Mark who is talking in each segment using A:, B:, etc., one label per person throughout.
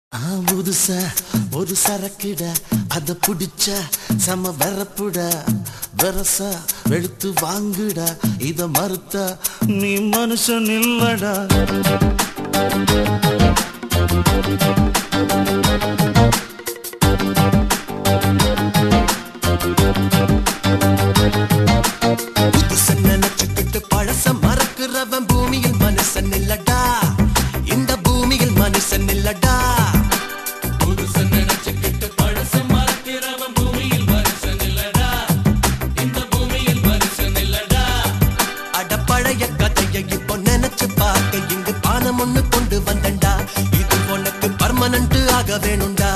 A: ஆ, புதுசா ஒரு சரக்குடா அத புடிச்சா செம வெறப்புடா வெரசா வெளுத்து வாங்குடா இத மறுத்தா நீ மனுஷன் இல்லடா புதுசன் நினைச்சுக்கிட்டு பழச மறக்கிறவன் பூமியில் மனுஷன் இல்லடா இந்த பூமியில் மனுஷன் இல்லடா
B: புதுசன் நினைச்சுக்கிட்டு பழச மறக்கிறவன் பூமியில் மனுஷன் இல்லடா இந்த பூமியில் மனுஷன் இல்லடா
A: அட பழைய கதையை இப்போ நினைச்சு பார்க்க இங்கு பானம் ஒண்ணு கொண்டு வந்தண்டா இது உனக்கு பர்மனன்ட் ஆக வேணும்டா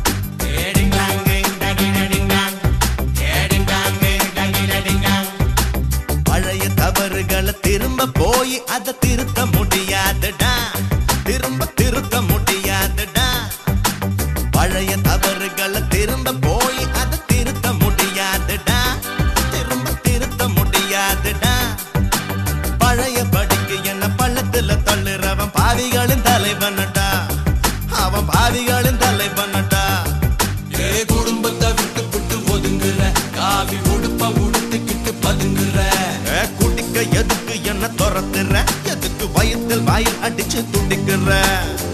A: பழைய தவறுகளை திரும்ப போய் அதை திருத்த முடியாதுடா திரும்ப திருத்த முடியாதுடா பழைய தவறுகளை திரும்ப போய் அதை திருத்த முடியாதுடா திரும்ப திருத்த முடியாதுடா பழைய படிக்கு என்ன பள்ளத்துல தள்ளுறவன் பாவிகளின் தலைவனடா அவன் பாவிகளின் தலைவனடா
B: ஏ குடும்பத்தை விட்டு விட்டு ஒதுங்குற காவி உடுப்ப உடுத்துக்கிட்டு பதுங்குற
A: ஏ, குடிக்க எதுக்கு என்ன துரத்துற எதுக்கு வயிற்றில் வாயில் அடிச்சு துடிக்கிற